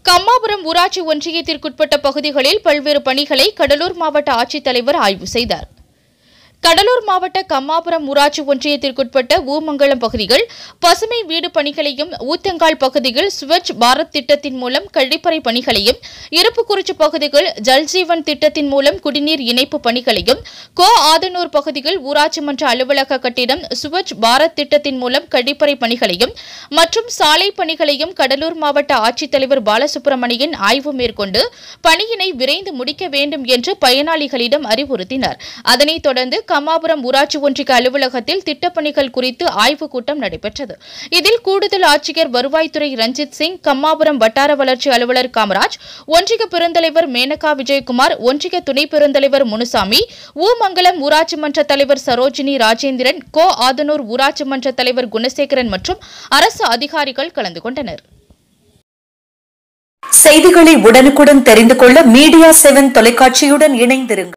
கம்மாபுரம் ஊராட்சி ஒன்றியத்திற்குட்பட்ட பகுதிகளில் பல்வேறு பணிகளை கடலூர் மாவட்ட ஆட்சித்தலைவர் ஆய்வு செய்தார் கடலூர் மாவட்ட கம்மாபுரம் ஊராட்சி ஒன்றியத்திற்குட்பட்ட ஊமங்கலம் பகுதிகள் பசுமை வீடு பணிகளையும் ஊத்தங்கால் பகுதியில் ஸ்வச் பாரத் திட்டத்தின் மூலம் கழிப்பறை பணிகளையும் இருப்புக்குறிச்சி பகுதிகள் ஜல்ஜீவன் திட்டத்தின் மூலம் குடிநீர் இணைப்பு பணிகளையும் கோ ஆதனூர் பகுதியில் ஊராட்சி மன்ற அலுவலக கட்டிடம் ஸ்வச் பாரத் திட்டத்தின் மூலம் கழிப்பறை பணிகளையும் மற்றும் சாலை பணிகளையும் கடலூர் மாவட்ட ஆட்சித்தலைவர் பாலசுப்ரமணியன் ஆய்வு மேற்கொண்டு பணியினை விரைந்து முடிக்க வேண்டும் என்று பயனாளிகளிடம் அறிவுறுத்தினார் அதனைத் தொடர்ந்து கம்மாபுரம் ஊராட்சி ஒன்றிய அலுவலகத்தில் திட்டப்பணிகள் குறித்து ஆய்வுக் கூட்டம் நடைபெற்றது இதில் கூடுதல் ஆட்சியர் வருவாய்த்துறை ரஞ்சித் சிங் கம்மாபுரம் வட்டார வளர்ச்சி அலுவலர் காமராஜ் ஒன்றிய பெருந்தலைவர் மேனகா விஜயகுமார் ஒன்றிய துணை பெருந்தலைவர் முனுசாமி ஊமங்கலம் ஊராட்சி மன்ற தலைவர் சரோஜினி ராஜேந்திரன் கோ ஆதனூர் ஊராட்சி மன்ற தலைவர் குணசேகரன் மற்றும் அரசு அதிகாரிகள் கலந்து கொண்டனர் செய்திகளை உடனுக்குடன் தெரிந்து கொள்ள மீடியா செவன் தொலைக்காட்சியுடன் இணைந்திருங்கள்